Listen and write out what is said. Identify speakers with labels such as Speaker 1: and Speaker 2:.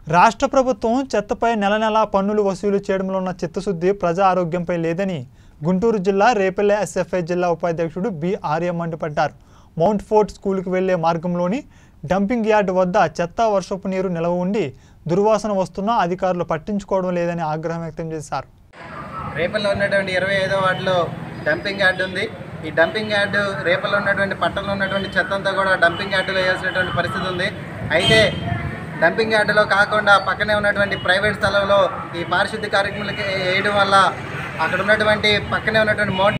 Speaker 1: రాష్ట్ర ప్రభుత్వం చెత్తపై నెల నెలా పన్నులు వసూలు చేయడంలో ఉన్న చిత్తశుద్ధి ప్రజా ఆరోగ్యంపై లేదని గుంటూరు జిల్లా రేపల్లె ఎస్ఎఫ్ఐ జిల్లా ఉపాధ్యక్షుడు బి ఆర్య మండిపడ్డారు మౌంట్ ఫోర్ట్ స్కూల్కి వెళ్లే మార్గంలోని డంపింగ్ యార్డ్ వద్ద చెత్త వర్షపు నీరు నిలవ ఉండి దుర్వాసన వస్తున్నా అధికారులు పట్టించుకోవడం లేదని ఆగ్రహం వ్యక్తం చేశారు
Speaker 2: రేపల్లో ఉన్నటువంటి ఇరవై ఐదో వార్డులో డంపింగ్ యార్డ్ ఉంది ఈ డంపింగ్ యార్డు రేపల్లో ఉన్నటువంటి పట్టణంలో ఉన్నటువంటి చెత్త అంతా కూడా డంపింగ్ యార్డులో వేయాల్సినటువంటి పరిస్థితి ఉంది అయితే డంపింగ్ యార్డులో కాకుండా పక్కనే ఉన్నటువంటి ప్రైవేట్ స్థలంలో ఈ పారిశుద్ధ్య కార్యక్రమాలకి వేయడం వల్ల అక్కడ ఉన్నటువంటి పక్కనే ఉన్నటువంటి మౌంట్